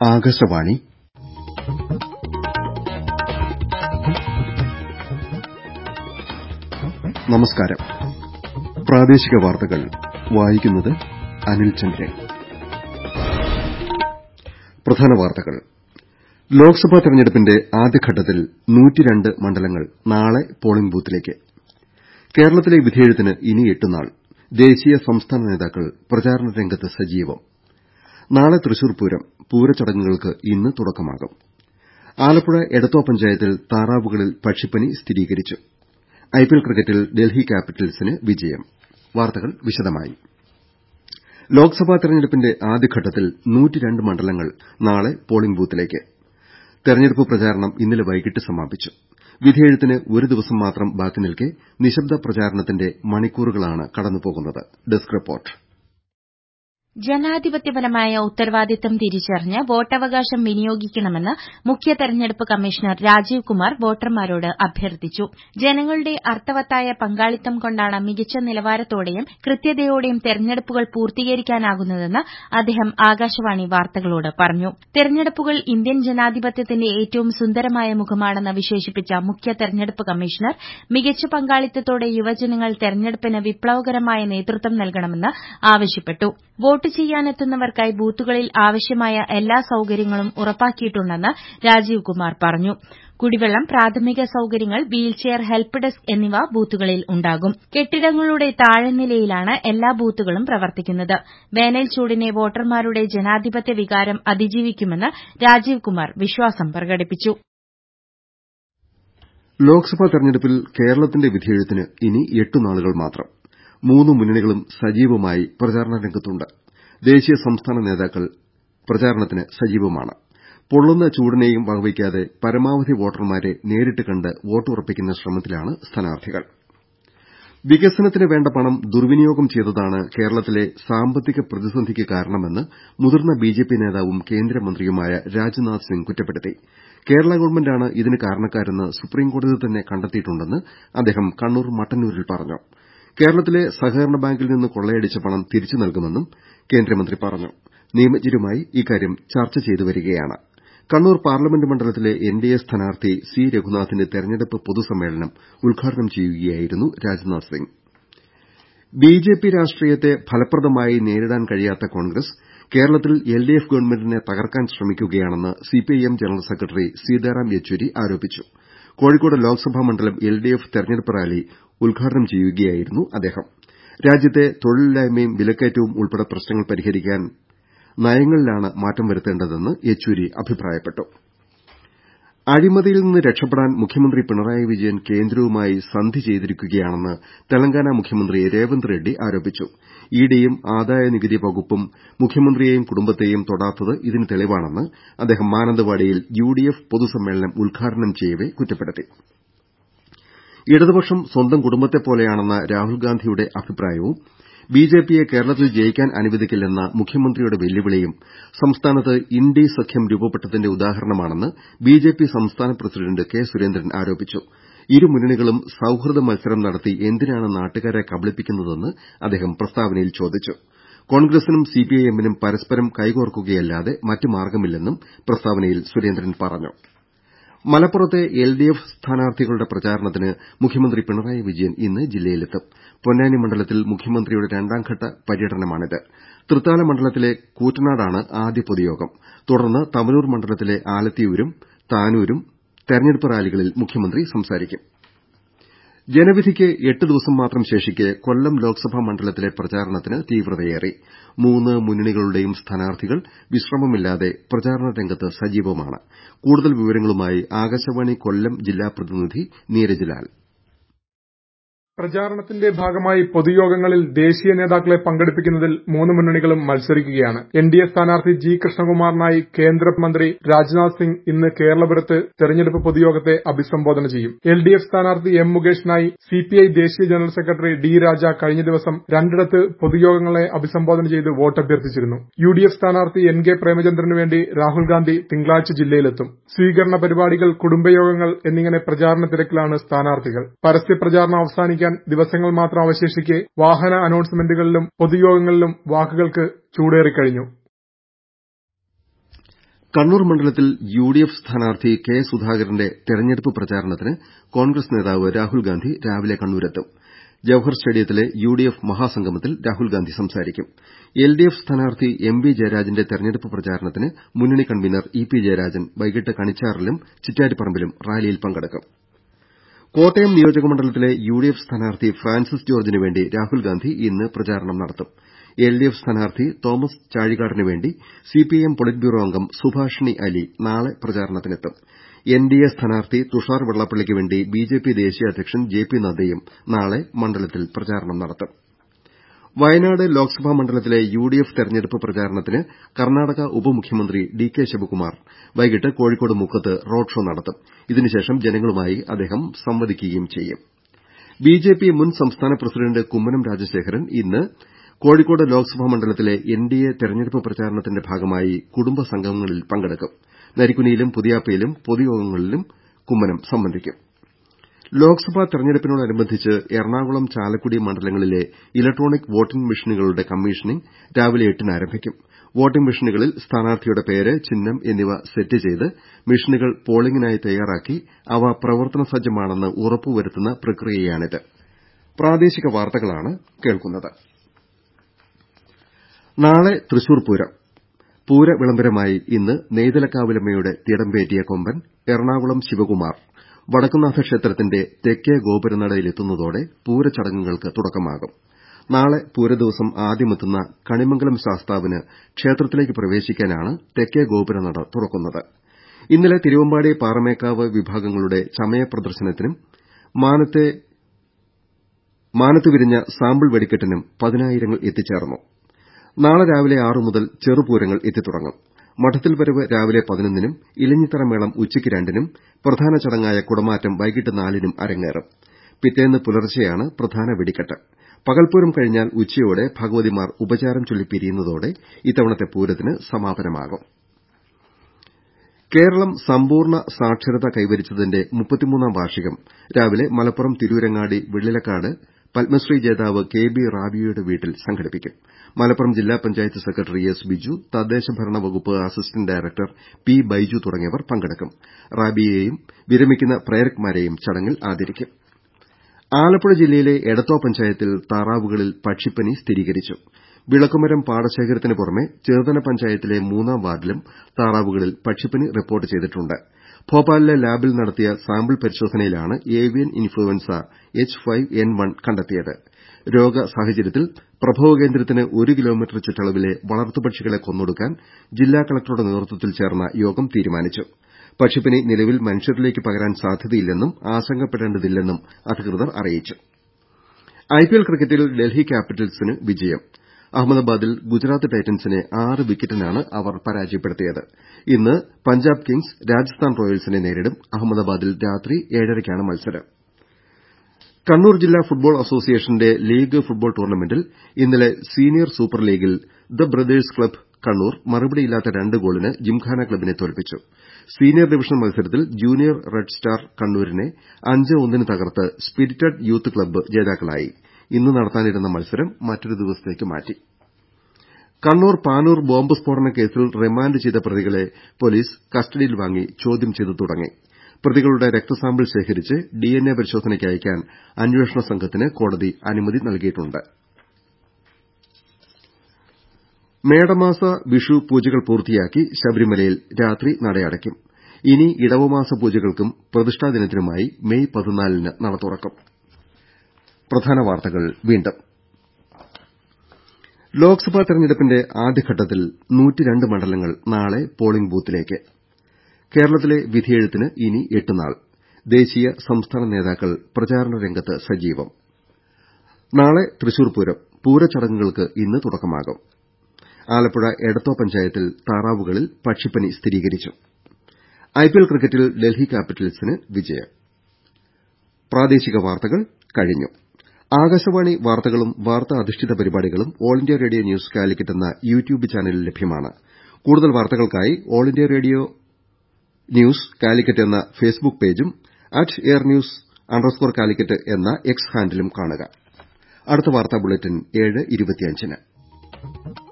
ആകാശവാണി നമസ്കാരം പ്രാദേശിക വാർത്തകൾ വായിക്കുന്നത് അനിൽ ചന്ദ്രൻ പ്രധാന വാർത്തകൾ ലോക്സഭാ തെരഞ്ഞെടുപ്പിന്റെ ആദ്യഘട്ടത്തിൽ മണ്ഡലങ്ങൾ നാളെ പോളിംഗ് ബൂത്തിലേക്ക് കേരളത്തിലെ വിധിയെഴുത്തിന് ഇനി എട്ടുനാൾ ദേശീയ സംസ്ഥാന നേതാക്കൾ പ്രചാരണ രംഗത്ത് സജീവം നാളെ തൃശൂർ പൂരം പൂരച്ചടങ്ങുകൾക്ക് ഇന്ന് തുടക്കമാകും ആലപ്പുഴ എടത്വ പഞ്ചായത്തിൽ താറാവുകളിൽ പക്ഷിപ്പനി സ്ഥിരീകരിച്ചു ഐപിഎൽ ക്രിക്കറ്റിൽ ഡൽഹി ക്യാപിറ്റൽസിന് വിജയം വാർത്തകൾ വിശദമായി ലോക്സഭാ തെരഞ്ഞെടുപ്പിന്റെ ആദ്യഘട്ടത്തിൽ മണ്ഡലങ്ങൾ നാളെ പോളിംഗ് ബൂത്തിലേക്ക് തെരഞ്ഞെടുപ്പ് പ്രചാരണം ഇന്നലെ വൈകിട്ട് സമാപിച്ചു വിധിയെഴുത്തിന് ഒരു ദിവസം മാത്രം ബാക്കി നിൽക്കെ നിശബ്ദ പ്രചാരണത്തിന്റെ മണിക്കൂറുകളാണ് കടന്നുപോകുന്നത് ഡെസ്ക് റിപ്പോർട്ട് ജനാധിപത്യപരമായ ഉത്തരവാദിത്തം തിരിച്ചറിഞ്ഞ് വോട്ടവകാശം വിനിയോഗിക്കണമെന്ന് മുഖ്യ തെരഞ്ഞെടുപ്പ് കമ്മീഷണർ രാജീവ് കുമാർ വോട്ടർമാരോട് അഭ്യർത്ഥിച്ചു ജനങ്ങളുടെ അർത്ഥവത്തായ പങ്കാളിത്തം കൊണ്ടാണ് മികച്ച നിലവാരത്തോടെയും കൃത്യതയോടെയും തെരഞ്ഞെടുപ്പുകൾ പൂർത്തീകരിക്കാനാകുന്നതെന്ന് അദ്ദേഹം ആകാശവാണി വാർത്തകളോട് പറഞ്ഞു തെരഞ്ഞെടുപ്പുകൾ ഇന്ത്യൻ ജനാധിപത്യത്തിന്റെ ഏറ്റവും സുന്ദരമായ മുഖമാണെന്ന് വിശേഷിപ്പിച്ച മുഖ്യ തെരഞ്ഞെടുപ്പ് കമ്മീഷണർ മികച്ച പങ്കാളിത്തത്തോടെ യുവജനങ്ങൾ തെരഞ്ഞെടുപ്പിന് വിപ്ലവകരമായ നേതൃത്വം നൽകണമെന്ന് ആവശ്യപ്പെട്ടു വോട്ട് ചെയ്യാനെത്തുന്നവർക്കായി ബൂത്തുകളിൽ ആവശ്യമായ എല്ലാ സൌകര്യങ്ങളും ഉറപ്പാക്കിയിട്ടുണ്ടെന്ന് രാജീവ് കുമാർ പറഞ്ഞു കുടിവെള്ളം പ്രാഥമിക സൌകര്യങ്ങൾ വീൽചെയർ ഹെൽപ്പ് ഡെസ്ക് എന്നിവ ബൂത്തുകളിൽ ഉണ്ടാകും കെട്ടിടങ്ങളുടെ താഴെനിലയിലാണ് എല്ലാ ബൂത്തുകളും പ്രവർത്തിക്കുന്നത് വേനൽ ചൂടിനെ വോട്ടർമാരുടെ ജനാധിപത്യ വികാരം അതിജീവിക്കുമെന്ന് രാജീവ് കുമാർ വിശ്വാസം പ്രകടിപ്പിച്ചു ലോക്സഭാ തെരഞ്ഞെടുപ്പിൽ കേരളത്തിന്റെ വിധിയെഴുത്തിന് ഇനി എട്ട് നാളുകൾ മാത്രം മൂന്ന് മുന്നണികളും സജീവമായി പ്രചാരണ രംഗത്തുണ്ട് ദേശീയ സംസ്ഥാന നേതാക്കൾ പ്രചാരണത്തിന് സജീവമാണ് പൊള്ളുന്ന ചൂടിനെയും വകവയ്ക്കാതെ പരമാവധി വോട്ടർമാരെ നേരിട്ട് കണ്ട് വോട്ടുറപ്പിക്കുന്ന ശ്രമത്തിലാണ് സ്ഥാനാർത്ഥികൾ വികസനത്തിന് വേണ്ട പണം ദുർവിനിയോഗം ചെയ്തതാണ് കേരളത്തിലെ സാമ്പത്തിക പ്രതിസന്ധിക്ക് കാരണമെന്ന് മുതിർന്ന ബിജെപി നേതാവും കേന്ദ്രമന്ത്രിയുമായ രാജ്നാഥ് സിംഗ് കുറ്റപ്പെടുത്തി കേരള ഗവൺമെന്റാണ് ഇതിന് കാരണക്കാരെന്ന് സുപ്രീംകോടതി തന്നെ കണ്ടെത്തിയിട്ടുണ്ടെന്ന് അദ്ദേഹം കണ്ണൂർ മട്ടന്നൂരിൽ പറഞ്ഞു കേരളത്തിലെ സഹകരണ ബാങ്കിൽ നിന്ന് കൊള്ളയടിച്ച പണം തിരിച്ചു നൽകുമെന്നും കേന്ദ്രമന്ത്രി പറഞ്ഞു നിയമജ്ഞരുമായി ഇക്കാര്യം ചർച്ച ചെയ്തുവരികയാണ് കണ്ണൂർ പാർലമെന്റ് മണ്ഡലത്തിലെ എൻഡിഎ സ്ഥാനാർത്ഥി സി രഘുനാഥിന്റെ തെരഞ്ഞെടുപ്പ് പൊതുസമ്മേളനം ഉദ്ഘാടനം ചെയ്യുകയായിരുന്നു രാജ്നാഥ് സിംഗ് ബിജെപി രാഷ്ട്രീയത്തെ ഫലപ്രദമായി നേരിടാൻ കഴിയാത്ത കോൺഗ്രസ് കേരളത്തിൽ എൽഡിഎഫ് ഗവൺമെന്റിനെ തകർക്കാൻ ശ്രമിക്കുകയാണെന്ന് CPIM general secretary Sitaram Yechury ആരോപിച്ചു കോഴിക്കോട് ലോക്സഭാ മണ്ഡലം എൽഡിഎഫ് തെരഞ്ഞെടുപ്പ് റാലി ഉദ്ഘാടനം ചെയ്യുകയായിരുന്നു അദ്ദേഹം രാജ്യത്തെ തൊഴിലില്ലായ്മയും വിലക്കയറ്റവും ഉൾപ്പെടെ പ്രശ്നങ്ങൾ പരിഹരിക്കാൻ നയങ്ങളിലാണ് മാറ്റം വരുത്തേണ്ടതെന്ന് യെച്ചൂരി അഭിപ്രായപ്പെട്ടു അഴിമതിയിൽ നിന്ന് രക്ഷപ്പെടാൻ മുഖ്യമന്ത്രി പിണറായി വിജയൻ കേന്ദ്രവുമായി സന്ധി ചെയ്തിരിക്കുകയാണെന്ന് തെലങ്കാന മുഖ്യമന്ത്രി രേവന്ത് റെഡ്ഡി ആരോപിച്ചു ഇഡിയും ആദായനികുതി വകുപ്പും മുഖ്യമന്ത്രിയെയും കുടുംബത്തെയും തൊടാത്തത് ഇതിന് തെളിവാണെന്ന് അദ്ദേഹം മാനന്തവാടിയിൽ യുഡിഎഫ് പൊതുസമ്മേളനം ഉദ്ഘാടനം ചെയ്യവെ കുറ്റപ്പെടുത്തി ഇടതുപക്ഷം സ്വന്തം കുടുംബത്തെപ്പോലെയാണെന്ന രാഹുൽഗാന്ധിയുടെ അഭിപ്രായവും ബിജെപിയെ കേരളത്തിൽ ജയിക്കാൻ അനുവദിക്കില്ലെന്ന മുഖ്യമന്ത്രിയുടെ വെല്ലുവിളിയും സംസ്ഥാനത്ത് ഇന്ത്യ സഖ്യം രൂപപ്പെട്ടതിന്റെ ഉദാഹരണമാണെന്ന് ബിജെപി സംസ്ഥാന പ്രസിഡന്റ് കെ സുരേന്ദ്രൻ ആരോപിച്ചു ഇരു മുന്നണികളും സൌഹൃദ മത്സരം നടത്തി എന്തിനാണ് നാട്ടുകാരെ കബളിപ്പിക്കുന്നതെന്ന് അദ്ദേഹം പ്രസ്താവനയിൽ ചോദിച്ചു കോൺഗ്രസിനും സിപിഐഎമ്മിനും പരസ്പരം കൈകോർക്കുകയല്ലാതെ മറ്റ് മാർഗ്ഗമില്ലെന്നും പ്രസ്താവനയിൽ സുരേന്ദ്രൻ പറഞ്ഞു മലപ്പുറത്തെ എൽഡിഎഫ് സ്ഥാനാർത്ഥികളുടെ പ്രചാരണത്തിന് മുഖ്യമന്ത്രി പിണറായി വിജയൻ ഇന്ന് ജില്ലയിലെത്തും പൊന്നാനി മണ്ഡലത്തിൽ മുഖ്യമന്ത്രിയുടെ രണ്ടാംഘട്ട പര്യടനമാണിത് തൃത്താല മണ്ഡലത്തിലെ കൂറ്റനാടാണ് ആദ്യ പൊതുയോഗം തുടർന്ന് തവനൂർ മണ്ഡലത്തിലെ ആലത്തിയൂരും താനൂരും തെരഞ്ഞെടുപ്പ് റാലികളിൽ മുഖ്യമന്ത്രി സംസാരിക്കും ജനവിധിക്ക് എട്ട് ദിവസം മാത്രം ശേഷിക്കെ കൊല്ലം ലോക്സഭാ മണ്ഡലത്തിലെ പ്രചാരണത്തിന് തീവ്രതയേറി മൂന്ന് മുന്നണികളുടെയും സ്ഥാനാർത്ഥികൾ വിശ്രമമില്ലാതെ പ്രചാരണ രംഗത്ത് സജീവമാണ് കൂടുതൽ വിവരങ്ങളുമായി ആകാശവാണി കൊല്ലം ജില്ലാ പ്രതിനിധി നീരജ് ലാൽ പ്രചാരണത്തിന്റെ ഭാഗമായി പൊതുയോഗങ്ങളിൽ ദേശീയ നേതാക്കളെ പങ്കെടുപ്പിക്കുന്നതിൽ മൂന്ന് മുന്നണികളും മത്സരിക്കുകയാണ് എൻ ഡി എ സ്ഥാനാർത്ഥി ജി കൃഷ്ണകുമാറിനായി കേന്ദ്രമന്ത്രി രാജ്നാഥ് സിംഗ് ഇന്ന് കേരളപുരത്ത് തെരഞ്ഞെടുപ്പ് പൊതുയോഗത്തെ അഭിസംബോധന ചെയ്യും എൽ ഡി എഫ് സ്ഥാനാർത്ഥി എം മുകേഷിനായി സിപിഐ ദേശീയ ജനറൽ സെക്രട്ടറി ഡി രാജ കഴിഞ്ഞ ദിവസം രണ്ടിടത്ത് പൊതുയോഗങ്ങളെ അഭിസംബോധന ചെയ്ത് വോട്ടഭ്യർത്ഥിച്ചിരുന്നു യു ഡി എഫ് സ്ഥാനാർത്ഥി എൻ കെ പ്രേമചന്ദ്രന് വേണ്ടി രാഹുൽ ഗാന്ധി തിങ്കളാഴ്ച ജില്ലയിലെത്തും സ്വീകരണ പരിപാടികൾ കുടുംബയോഗങ്ങൾ എന്നിങ്ങനെ പ്രചാരണ തിരക്കിലാണ് സ്ഥാനാർത്ഥികൾ പരസ്യ പ്രചാരണം അവസാനിക്കാൻ ദിവസങ്ങൾ മാത്രം അവശേഷിക്കെ വാഹന അനൌൺസ്മെന്റുകളിലും പൊതുയോഗങ്ങളിലും വാക്കുകൾക്ക് ചൂടേറിക്കഴിഞ്ഞു കണ്ണൂർ മണ്ഡലത്തിൽ യുഡിഎഫ് സ്ഥാനാർത്ഥി കെ സുധാകരന്റെ തെരഞ്ഞെടുപ്പ് പ്രചാരണത്തിന് കോൺഗ്രസ് നേതാവ് രാഹുൽഗാന്ധി രാവിലെ കണ്ണൂരെത്തും ജവഹർ സ്റ്റേഡിയത്തിലെ യുഡിഎഫ് മഹാസംഗമത്തിൽ രാഹുൽഗാന്ധി സംസാരിക്കും എൽഡിഎഫ് സ്ഥാനാർത്ഥി എം വി ജയരാജന്റെ തെരഞ്ഞെടുപ്പ് പ്രചാരണത്തിന് മുന്നണി കൺവീനർ ഇ പി ജയരാജൻ വൈകിട്ട് കണിച്ചാറിലും ചിറ്റാരിപ്പറമ്പിലും റാലിയിൽ പങ്കെടുക്കും കോട്ടയം നിയോജക മണ്ഡലത്തിലെ യുഡിഎഫ് സ്ഥാനാർത്ഥി ഫ്രാൻസിസ് ജോർജിനുവേണ്ടി രാഹുൽഗാന്ധി ഇന്ന് പ്രചാരണം നടത്തും എൽഡിഎഫ് സ്ഥാനാർത്ഥി തോമസ് ചാഴികാടനുവേണ്ടി സിപിഐഎം പൊളിറ്റ് ബ്യൂറോ അംഗം സുഭാഷിണി അലി നാളെ പ്രചാരണത്തിനെത്തും എൻഡിഎ സ്ഥാനാർത്ഥി തുഷാർ വെള്ളാപ്പള്ളിക്ക് വേണ്ടി ബിജെപി ദേശീയ അധ്യക്ഷൻ ജെ പി നദ്ദയും നാളെ മണ്ഡലത്തിൽ പ്രചാരണം നടത്തും വയനാട് ലോക്സഭാ മണ്ഡലത്തിലെ യുഡിഎഫ് തെരഞ്ഞെടുപ്പ് പ്രചാരണത്തിന് കർണാടക ഉപമുഖ്യമന്ത്രി ഡി കെ ശിവകുമാർ വൈകിട്ട് കോഴിക്കോട് മുക്കത്ത് റോഡ് ഷോ നടത്തും ഇതിനുശേഷം ജനങ്ങളുമായി അദ്ദേഹം സംവദിക്കുകയും ചെയ്യും ബിജെപി മുൻ സംസ്ഥാന പ്രസിഡന്റ് കുമ്മനം രാജശേഖരൻ ഇന്ന് കോഴിക്കോട് ലോക്സഭാ മണ്ഡലത്തിലെ എൻഡിഎ തെരഞ്ഞെടുപ്പ് പ്രചാരണത്തിന്റെ ഭാഗമായി കുടുംബ സംഗമങ്ങളിൽ പങ്കെടുക്കും നരിക്കുനിയിലും പുതിയാപ്പയിലും പൊതുയോഗങ്ങളിലും കുമ്മനം സംബന്ധിക്കും ലോക്സഭാ തെരഞ്ഞെടുപ്പിനോടനുബന്ധിച്ച് എറണാകുളം ചാലക്കുടി മണ്ഡലങ്ങളിലെ ഇലക്ട്രോണിക് വോട്ടിംഗ് മെഷീനുകളുടെ കമ്മീഷനിംഗ് രാവിലെ എട്ടിന് ആരംഭിക്കും വോട്ടിംഗ് മെഷീനുകളിൽ സ്ഥാനാർത്ഥിയുടെ പേര് ചിഹ്നം എന്നിവ സെറ്റ് ചെയ്ത് മെഷീനുകൾ പോളിംഗിനായി തയ്യാറാക്കി അവ പ്രവർത്തന സജ്ജമാണെന്ന് ഉറപ്പുവരുത്തുന്ന പ്രക്രിയയാണിത് നാളെ തൃശൂർ പൂരം പൂര വിളംബരമായി ഇന്ന് നെയ്തലക്കാവിലമ്മയുടെ തിടമ്പേറ്റിയ കൊമ്പൻ എറണാകുളം ശിവകുമാർ വടക്കുംനാഥ ക്ഷേത്രത്തിന്റെ തെക്കേ ഗോപുരനടയിലെത്തുന്നതോടെ പൂരചടങ്ങുകൾക്ക് തുടക്കമാകും നാളെ പൂരദിവസം ആദ്യമെത്തുന്ന കണിമംഗലം ശാസ്താവിന് ക്ഷേത്രത്തിലേക്ക് പ്രവേശിക്കാനാണ് തെക്കേ ഗോപുരനട തുറക്കുന്നത് ഇന്നലെ തിരുവമ്പാടി പാറമേക്കാവ് വിഭാഗങ്ങളുടെ ചമയ പ്രദർശനത്തിനും മാനത്ത് വിരിഞ്ഞ സാമ്പിൾ വെടിക്കെട്ടിനും പതിനായിരങ്ങൾ എത്തിച്ചേർന്നു നാളെ രാവിലെ ആറ് മുതൽ ചെറുപൂരങ്ങൾ എത്തിത്തുടങ്ങും മഠത്തിൽവരവ് രാവിലെ പതിനൊന്നിനും ഇലഞ്ഞിത്തറ മേളം ഉച്ചയ്ക്ക് രണ്ടിനും പ്രധാന ചടങ്ങായ കുടമാറ്റം വൈകിട്ട് നാലിനും അരങ്ങേറും പിറ്റേന്ന് പുലർച്ചെയാണ് പ്രധാന വെടിക്കെട്ട് പകൽപ്പൂരം കഴിഞ്ഞാൽ ഉച്ചയോടെ ഭഗവതിമാർ ഉപചാരം ചൊല്ലി പിരിയുന്നതോടെ ഇത്തവണത്തെ പൂരത്തിന് സമാപനമാകും കേരളം സമ്പൂർണ്ണ സാക്ഷരത കൈവരിച്ചതിന്റെ മുപ്പത്തിമൂന്നാം വാർഷികം രാവിലെ മലപ്പുറം തിരൂരങ്ങാടി വെള്ളിലക്കാട് പത്മശ്രീ ജേതാവ് കെ ബി റാബിയയുടെ വീട്ടിൽ സംഘടിപ്പിക്കും മലപ്പുറം ജില്ലാ പഞ്ചായത്ത് സെക്രട്ടറി എസ് ബിജു തദ്ദേശ ഭരണ വകുപ്പ് അസിസ്റ്റന്റ് ഡയറക്ടർ പി ബൈജു തുടങ്ങിയവർ പങ്കെടുക്കും റാബിയയെയും വിരമിക്കുന്ന പ്രേരക്മാരെയും ചടങ്ങിൽ ആദരിക്കും ആലപ്പുഴ ജില്ലയിലെ എടത്വ പഞ്ചായത്തിൽ താറാവുകളിൽ പക്ഷിപ്പനി സ്ഥിരീകരിച്ചു വിളക്കുമരം പാടശേഖരത്തിന് പുറമെ ചെറുതന പഞ്ചായത്തിലെ മൂന്നാം വാർഡിലും താറാവുകളിൽ പക്ഷിപ്പനി റിപ്പോർട്ട് ചെയ്തിട്ടുണ്ട് ഭോപ്പാലിലെ ലാബിൽ നടത്തിയ സാമ്പിൾ പരിശോധനയിലാണ് avian influenza H five N one കണ്ടെത്തിയത് രോഗ സാഹചര്യത്തിൽ പ്രഭവ കേന്ദ്രത്തിന് ഒരു കിലോമീറ്റർ ചുറ്റളവിലെ വളർത്തുപക്ഷികളെ കൊന്നൊടുക്കാൻ ജില്ലാ കളക്ടറുടെ നേതൃത്വത്തിൽ ചേർന്ന യോഗം തീരുമാനിച്ചു പക്ഷിപ്പനി നിലവിൽ മനുഷ്യരിലേക്ക് പകരാൻ സാധ്യതയില്ലെന്നും ആശങ്കപ്പെടേണ്ടതില്ലെന്നും അധികൃതർ അറിയിച്ചു ഐപിഎൽ ക്രിക്കറ്റിൽ ഡൽഹി ക്യാപിറ്റൽസിന് വിജയം അഹമ്മദാബാദിൽ ഗുജറാത്ത് ടൈറ്റൻസിനെ ആറ് വിക്കറ്റിനാണ് അവർ പരാജയപ്പെടുത്തിയത് ഇന്ന് പഞ്ചാബ് കിങ്സ് രാജസ്ഥാൻ റോയൽസിനെ നേരിടും അഹമ്മദാബാദിൽ രാത്രി ഏഴരയ്ക്കാണ് മത്സരം കണ്ണൂർ ജില്ലാ ഫുട്ബോൾ അസോസിയേഷന്റെ ലീഗ് ഫുട്ബോൾ ടൂർണമെന്റിൽ ഇന്നലെ സീനിയർ സൂപ്പർ ലീഗിൽ ദ ബ്രദേഴ്സ് ക്ലബ്ബ് കണ്ണൂർ മറുപടിയില്ലാത്ത രണ്ട് ഗോളിന് ജിംഖാന ക്ലബ്ബിനെ തോൽപ്പിച്ചു സീനിയർ ഡിവിഷൻ മത്സരത്തിൽ ജൂനിയർ റെഡ് സ്റ്റാർ കണ്ണൂരിനെ അഞ്ച് ഒന്നിന് തകർത്ത് സ്പിരിറ്റഡ് യൂത്ത് ക്ലബ്ബ് ജേതാക്കളായി ഇന്ന് നടത്താനിരുന്ന മത്സരം മറ്റൊരു ദിവസത്തേക്ക് മാറ്റി കണ്ണൂർ പാനൂർ ബോംബ് സ്ഫോടന കേസിൽ റിമാൻഡ് ചെയ്ത പ്രതികളെ പോലീസ് കസ്റ്റഡിയിൽ വാങ്ങി ചോദ്യം ചെയ്തു തുടങ്ങി പ്രതികളുടെ രക്തസാമ്പിൾ ശേഖരിച്ച് ഡിഎൻഎ പരിശോധനയ്ക്ക് അയക്കാൻ അന്വേഷണ സംഘത്തിന് കോടതി അനുമതി നൽകിയിട്ടുണ്ട് മേടമാസ വിഷു പൂജകൾ പൂർത്തിയാക്കി ശബരിമലയിൽ രാത്രി നടയടയ്ക്കും ഇനി ഇടവമാസ പൂജകൾക്കും പ്രതിഷ്ഠാ ദിനത്തിനുമായി മെയ് പതിനാലിന് നട തുറക്കും ലോക്സഭാ തെരഞ്ഞെടുപ്പിന്റെ ആദ്യഘട്ടത്തിൽ മണ്ഡലങ്ങൾ നാളെ പോളിംഗ് ബൂത്തിലേക്ക് കേരളത്തിലെ വിധിയെഴുത്തിന് ഇനി എട്ട് നാൾ ദേശീയ സംസ്ഥാന നേതാക്കൾ പ്രചാരണ രംഗത്ത് സജീവം നാളെ തൃശൂർ പൂരം പൂരചടങ്ങുകൾക്ക് ഇന്ന് തുടക്കമാകും ആലപ്പുഴ എടത്വ പഞ്ചായത്തിൽ താറാവുകളിൽ പക്ഷിപ്പനി സ്ഥിരീകരിച്ചു ഐപിഎൽ ക്രിക്കറ്റിൽ ഡൽഹി ക്യാപിറ്റൽസിന് വിജയം ആകാശവാണി വാർത്തകളും വാർത്താ അധിഷ്ഠിത പരിപാടികളും all India radio news Calicut എന്ന യൂട്യൂബ് ചാനലിൽ ലഭ്യമാണ് കൂടുതൽ വാർത്തകൾക്കായി all India radio news Calicut എന്ന ഫേസ്ബുക്ക് പേജും at air news underscore Calicut എന്ന എക്സ് ഹാൻഡിലും കാണുക അടുത്ത വാർത്താ ബുള്ളറ്റിൻ ഏഴ് ഇരുപത്തിയഞ്ചിന്